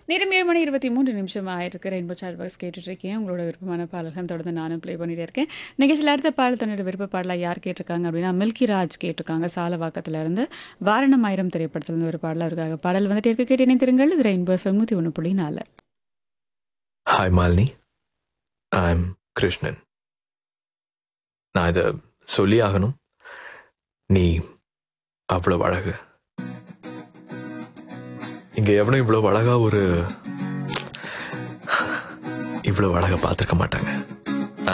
நேரம் ஏழு மணி இருபத்தி மூன்று நிமிஷம் ஆயிருக்கு ரெயின்போ சாட் பாக்ஸ் கேட்டுட்டு இருக்கேன் உங்களோட விருப்பமான பாடல்கள் தொடர்ந்து நானும் ப்ளே பண்ணிட்டு இருக்கேன் நிகழ்ச்சியில் அடுத்த பாடல் தன்னோட விருப்ப பாடலாக யார் கேட்டிருக்காங்க அப்படின்னா மில்கி ராஜ் கேட்டிருக்காங்க சாலவாக்கத்துல இருந்து வாரணம் ஆயிரம் திரைப்படத்திலிருந்து ஒரு பாடல் அவருக்காக பாடல் வந்துட்டு இருக்க கேட்டு இணைந்திருங்கள் இது ரெயின்போ எஃப்எம் நூற்றி ஒன்று புள்ளி நாலு ஹாய் மாலினி ஐம் கிருஷ்ணன் நான் இதை சொல்லி ஆகணும் நீ அவ்வளவு அழகு இங்க எவனும் இவ்வளவு அழகா ஒரு இவ்வளவு அழகா பார்த்திருக்க மாட்டாங்க